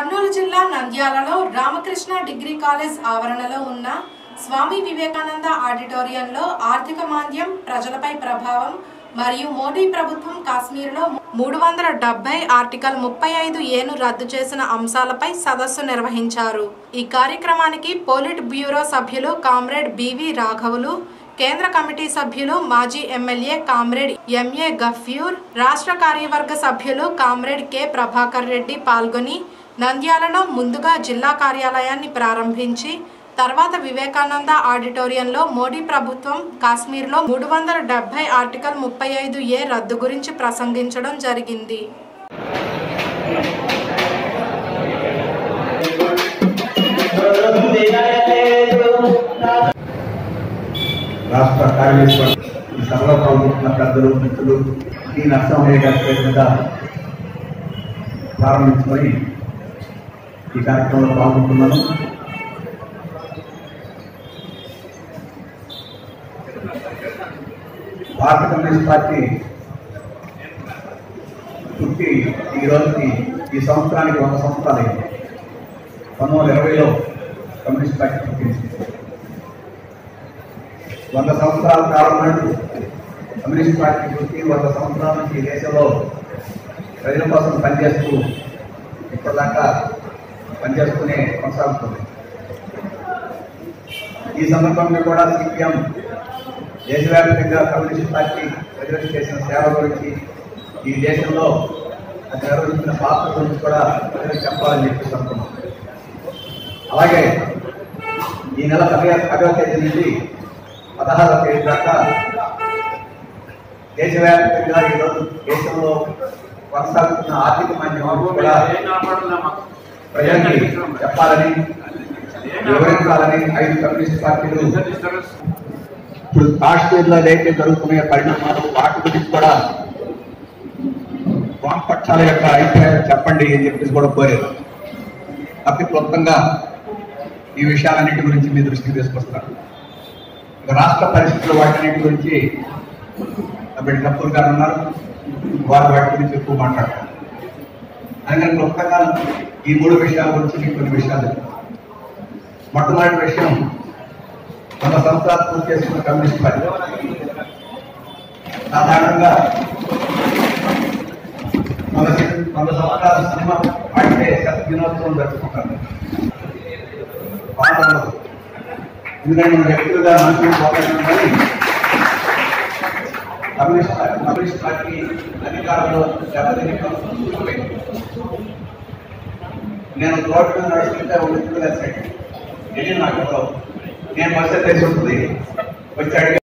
కర్నూలు జిల్లా నంద్యాలలో Ramakrishna degree college ఆవరణలో ఉన్న స్వామి వివేకానంద ఆడిటోరియంలో ఆర్థిక మాంద్యం ప్రజలపై ప్రభావం మరియు మోడీ ప్రభుత్వం కాశ్మీర్లో మూడు వందల డెబ్బై ఆర్టికల్ ముప్పై ఐదు ఏను రద్దు చేసిన అంశాలపై సదస్సు నిర్వహించారు ఈ కార్యక్రమానికి పోలిట్ బ్యూరో సభ్యులు కామ్రేడ్ బివి రాఘవులు కేంద్ర కమిటీ సభ్యులు మాజీ ఎమ్మెల్యే కామ్రేడ్ ఎంఏ గఫ్యూర్ రాష్ట్ర కార్యవర్గ సభ్యులు కామ్రేడ్ కె ప్రభాకర్ రెడ్డి పాల్గొని నంద్యాలలో ముందుగా జిల్లా కార్యాలయాన్ని ప్రారంభించి తర్వాత వివేకానంద ఆడిటోరియంలో మోడీ ప్రభుత్వం కాశ్మీర్లో మూడు వందల డెబ్బై ఆర్టికల్ ముప్పై ఐదు ఏ రద్దు గురించి ప్రసంగించడం జరిగింది రాష్ట్ర కార్యదర్శి ఈ సభలో పాల్గొంటున్న పెద్దలు మిత్రులు ఈ నరసింహయ్య గారి పేరు మీద ప్రారంభించుకొని ఈ కార్యక్రమంలో పాల్గొంటున్నాను భారత కమ్యూనిస్ట్ పార్టీ పుట్టి ఈ రోజుకి ఈ సంవత్సరానికి వంద సంవత్సరాలు అయింది పంతొమ్మిది వందల ఇరవైలో కమ్యూనిస్ట్ పార్టీ పుట్టింది వంద సంవత్సరాల కాలం నాడు కమ్యూనిస్ట్ పార్టీ పుట్టి వంద సంవత్సరాల నుంచి ఈ దేశంలో ప్రజల కోసం పనిచేస్తూ ఇప్పటిదాకా పనిచేస్తూనే కొనసాగుతుంది ఈ సందర్భంగా కూడా సిపిఎం దేశవ్యాప్తంగా కమ్యూనిస్ట్ పార్టీ ప్రజలకు చేసిన సేవ గురించి ఈ దేశంలో అది నిర్వహించిన పాత్ర గురించి కూడా ప్రజలకు చెప్పాలని చెప్పేసి అనుకున్నాం అలాగే ఈ నెల పదిహేను పదవ తేదీ నుండి పదహారవ తేదీ దాకా దేశవ్యాప్తంగా ఈరోజు దేశంలో కొనసాగుతున్న ఆర్థిక మాధ్యమం కూడా ప్రజలకి చెప్పాలని వివరించాలని ఐదు కమ్యూనిస్ట్ పార్టీలు ఇప్పుడు కాశ్మీర్లో ఏదైతే జరుగుతున్న పరిణామాలు వాటి గురించి కూడా వామపక్షాల యొక్క అభిప్రాయం చెప్పండి అని చెప్పేసి కూడా కోరారు అతి క్లుప్తంగా ఈ విషయాలన్నిటి గురించి మీ దృష్టికి తీసుకొస్తారు ఇక రాష్ట్ర పరిస్థితులు వాటన్నిటి గురించి అప్పుడు కపూర్ గారు ఉన్నారు వారు వాటి గురించి ఎక్కువ మాట్లాడతారు అందుకని క్లుప్తంగా ఈ మూడు విషయాల గురించి మీకు కొన్ని విషయాలు చెప్తాను మొట్టమొదటి విషయం వంద సంవత్సరాలు పూర్తి చేసుకున్న కమ్యూనిస్ట్ పార్టీ సాధారణంగా వంద సి- వంద సంవత్సరాల సినిమా ఆడితే శత దినోత్సవం జరుపుకుంటారు పాటలు ఎందుకంటే మన వ్యక్తులుగా మనుషులు పోతాం కానీ కమ్యూనిస్ట్ పార్టీ కమ్యూనిస్ట్ పార్టీ అధికారంలో దెబ్బతిని కూలిపోయింది. నేను రోడ్డు మీద నడుస్తుంటే ఒక వ్యక్తులు కలిసాడు వెళ్ళి నాకు ఎవరో నేను బస్సు తెలిసి ఉంటుంది వచ్చాడు